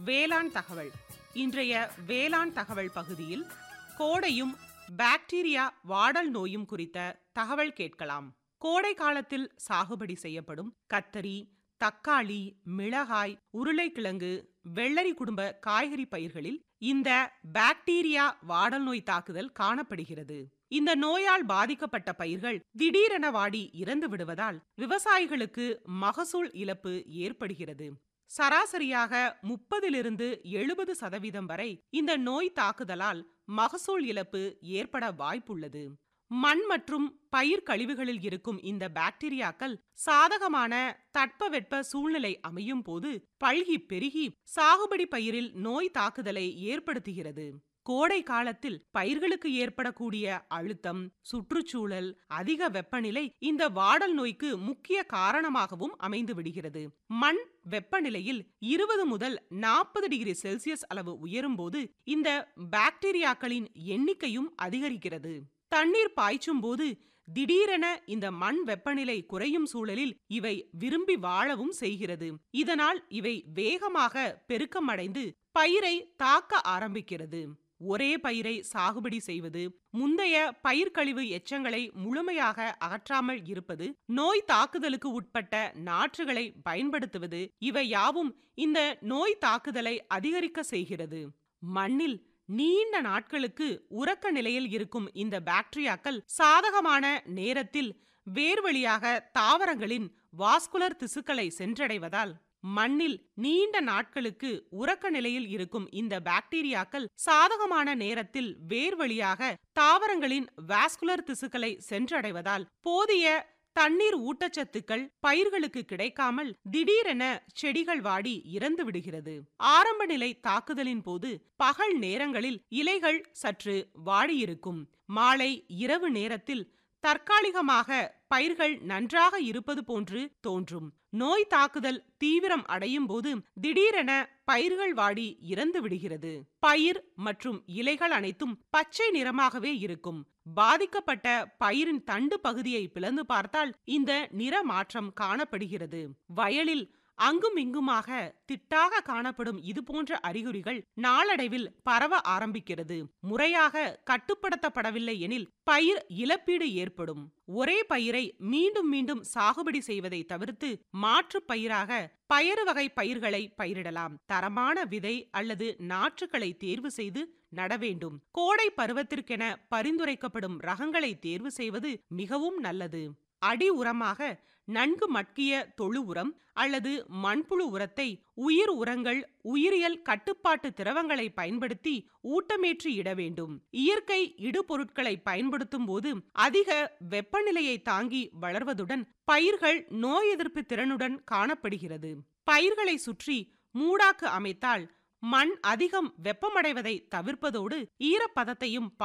வேளாண் தகவல் இன்றைய வேளாண் தகவல் பகுதியில் கோடையும் பாக்டீரியா வாடல் நோயும் குறித்த தகவல் கேட்கலாம் கோடை காலத்தில் சாகுபடி செய்யப்படும் கத்தரி தக்காளி மிளகாய் உருளைக்கிழங்கு வெள்ளரி குடும்ப காய்கறி பயிர்களில் இந்த பாக்டீரியா வாடல் நோய் தாக்குதல் காணப்படுகிறது இந்த நோயால் பாதிக்கப்பட்ட பயிர்கள் திடீரென வாடி இறந்து விடுவதால் விவசாயிகளுக்கு மகசூல் இழப்பு ஏற்படுகிறது சராசரியாக முப்பதிலிருந்து எழுபது சதவீதம் வரை இந்த நோய் தாக்குதலால் மகசூல் இழப்பு ஏற்பட வாய்ப்புள்ளது மண் மற்றும் பயிர் கழிவுகளில் இருக்கும் இந்த பாக்டீரியாக்கள் சாதகமான தட்பவெட்ப சூழ்நிலை அமையும் போது பல்கி பெருகி சாகுபடி பயிரில் நோய் தாக்குதலை ஏற்படுத்துகிறது கோடை காலத்தில் பயிர்களுக்கு ஏற்படக்கூடிய அழுத்தம் சுற்றுச்சூழல் அதிக வெப்பநிலை இந்த வாடல் நோய்க்கு முக்கிய காரணமாகவும் அமைந்து விடுகிறது மண் வெப்பநிலையில் இருபது முதல் நாற்பது டிகிரி செல்சியஸ் அளவு உயரும் போது இந்த பாக்டீரியாக்களின் எண்ணிக்கையும் அதிகரிக்கிறது தண்ணீர் பாய்ச்சும் போது திடீரென இந்த மண் வெப்பநிலை குறையும் சூழலில் இவை விரும்பி வாழவும் செய்கிறது இதனால் இவை வேகமாக பெருக்கமடைந்து பயிரை தாக்க ஆரம்பிக்கிறது ஒரே பயிரை சாகுபடி செய்வது முந்தைய பயிர்க்கழிவு எச்சங்களை முழுமையாக அகற்றாமல் இருப்பது நோய் தாக்குதலுக்கு உட்பட்ட நாற்றுகளை பயன்படுத்துவது இவை யாவும் இந்த நோய் தாக்குதலை அதிகரிக்க செய்கிறது மண்ணில் நீண்ட நாட்களுக்கு உறக்க நிலையில் இருக்கும் இந்த பாக்டீரியாக்கள் சாதகமான நேரத்தில் வேர் வழியாக தாவரங்களின் வாஸ்குலர் திசுக்களை சென்றடைவதால் மண்ணில் நீண்ட நாட்களுக்கு உறக்க நிலையில் இருக்கும் இந்த பாக்டீரியாக்கள் சாதகமான நேரத்தில் வேர் வழியாக தாவரங்களின் வாஸ்குலர் திசுக்களை சென்றடைவதால் போதிய தண்ணீர் ஊட்டச்சத்துக்கள் பயிர்களுக்கு கிடைக்காமல் திடீரென செடிகள் வாடி இறந்து விடுகிறது ஆரம்ப நிலை தாக்குதலின் போது பகல் நேரங்களில் இலைகள் சற்று வாடியிருக்கும் மாலை இரவு நேரத்தில் தற்காலிகமாக பயிர்கள் நன்றாக இருப்பது போன்று தோன்றும் நோய் தாக்குதல் தீவிரம் அடையும் போது திடீரென பயிர்கள் வாடி இறந்து விடுகிறது பயிர் மற்றும் இலைகள் அனைத்தும் பச்சை நிறமாகவே இருக்கும் பாதிக்கப்பட்ட பயிரின் தண்டு பகுதியை பிளந்து பார்த்தால் இந்த நிற மாற்றம் காணப்படுகிறது வயலில் அங்கும் இங்குமாக திட்டாக காணப்படும் இது போன்ற அறிகுறிகள் நாளடைவில் பரவ ஆரம்பிக்கிறது முறையாக கட்டுப்படுத்தப்படவில்லை எனில் பயிர் இழப்பீடு ஏற்படும் ஒரே பயிரை மீண்டும் மீண்டும் சாகுபடி செய்வதை தவிர்த்து மாற்று பயிராக பயறு வகை பயிர்களை பயிரிடலாம் தரமான விதை அல்லது நாற்றுகளை தேர்வு செய்து நட வேண்டும் கோடை பருவத்திற்கென பரிந்துரைக்கப்படும் ரகங்களை தேர்வு செய்வது மிகவும் நல்லது அடி உரமாக நன்கு மட்கிய தொழு உரம் அல்லது மண்புழு உரத்தை உயிர் உரங்கள் உயிரியல் கட்டுப்பாட்டு திரவங்களை பயன்படுத்தி ஊட்டமேற்றி இட வேண்டும் இயற்கை இடுபொருட்களை பயன்படுத்தும் போது அதிக வெப்பநிலையை தாங்கி வளர்வதுடன் பயிர்கள் நோய் எதிர்ப்பு திறனுடன் காணப்படுகிறது பயிர்களை சுற்றி மூடாக்கு அமைத்தால் மண் அதிகம் வெப்பமடைவதை தவிர்ப்பதோடு ஈரப்பதத்தையும்